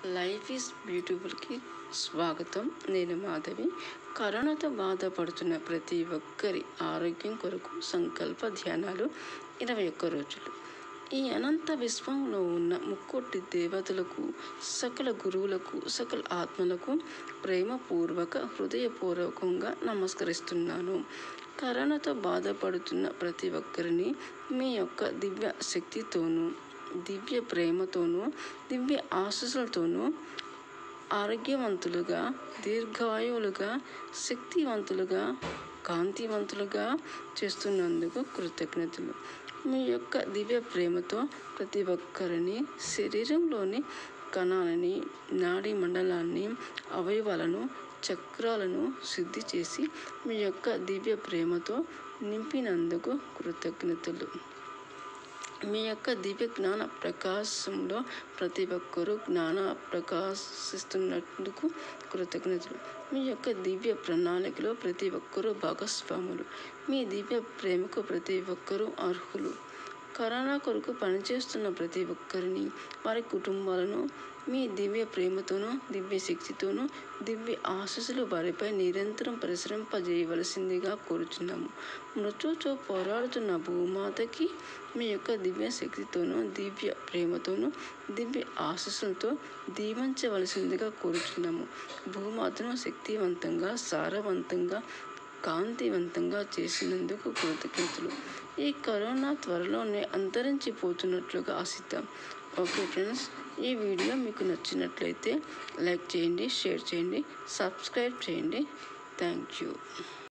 life is బ్యూటిఫుల్కి స్వాగతం నేను మాధవి కరోనాతో బాధపడుతున్న ప్రతి ఒక్కరి ఆరోగ్యం కొరకు సంకల్ప ధ్యానాలు ఇరవై ఒక్క రోజులు ఈ అనంత విశ్వంలో ఉన్న ముక్కోటి దేవతలకు సకల గురువులకు సకల ఆత్మలకు ప్రేమపూర్వక హృదయపూర్వకంగా నమస్కరిస్తున్నాను కరోనాతో బాధపడుతున్న ప్రతి ఒక్కరిని మీ యొక్క దివ్య శక్తితోనూ దివ్య ప్రేమతోనూ దివ్య ఆశీస్సులతోనూ ఆరోగ్యవంతులుగా దీర్ఘాయువులుగా శక్తివంతులుగా కాంతివంతులుగా చేస్తున్నందుకు కృతజ్ఞతలు మీ యొక్క దివ్య ప్రేమతో ప్రతి ఒక్కరిని శరీరంలోని కణాలని నాడీ మండలాన్ని అవయవాలను చక్రాలను శుద్ధి చేసి మీ యొక్క దివ్య ప్రేమతో నింపినందుకు కృతజ్ఞతలు మీ యొక్క దివ్య జ్ఞాన ప్రకాశంలో ప్రతి ఒక్కరూ జ్ఞాన ప్రకాశిస్తున్నందుకు కృతజ్ఞతలు మీ యొక్క దివ్య ప్రణాళికలో ప్రతి ఒక్కరూ భాగస్వాములు మీ దివ్య ప్రేమకు ప్రతి ఒక్కరూ అర్హులు కరోనా కొరకు పనిచేస్తున్న ప్రతి ఒక్కరిని వారి కుటుంబాలను మీ దివ్య ప్రేమతోనూ దివ్య శక్తితోనూ దివ్య ఆశస్సులు వారిపై నిరంతరం పరిశ్రమింపజేయవలసిందిగా కోరుచున్నాము మృత్యుతో పోరాడుతున్న భూమాతకి మీ యొక్క దివ్య శక్తితోనూ దివ్య ప్రేమతోనూ దివ్య ఆశస్సులతో దీవించవలసిందిగా కోరుచున్నాము భూమాతను శక్తివంతంగా సారవంతంగా కాంతివంతంగా చేసినందుకు కృతజ్ఞతలు ఈ కరోనా త్వరలోనే అంతరించిపోతున్నట్లుగా ఆశిద్దాం ఓకే ఫ్రెండ్స్ ఈ వీడియో మీకు నచ్చినట్లయితే లైక్ చేయండి షేర్ చేయండి సబ్స్క్రైబ్ చేయండి థ్యాంక్ యూ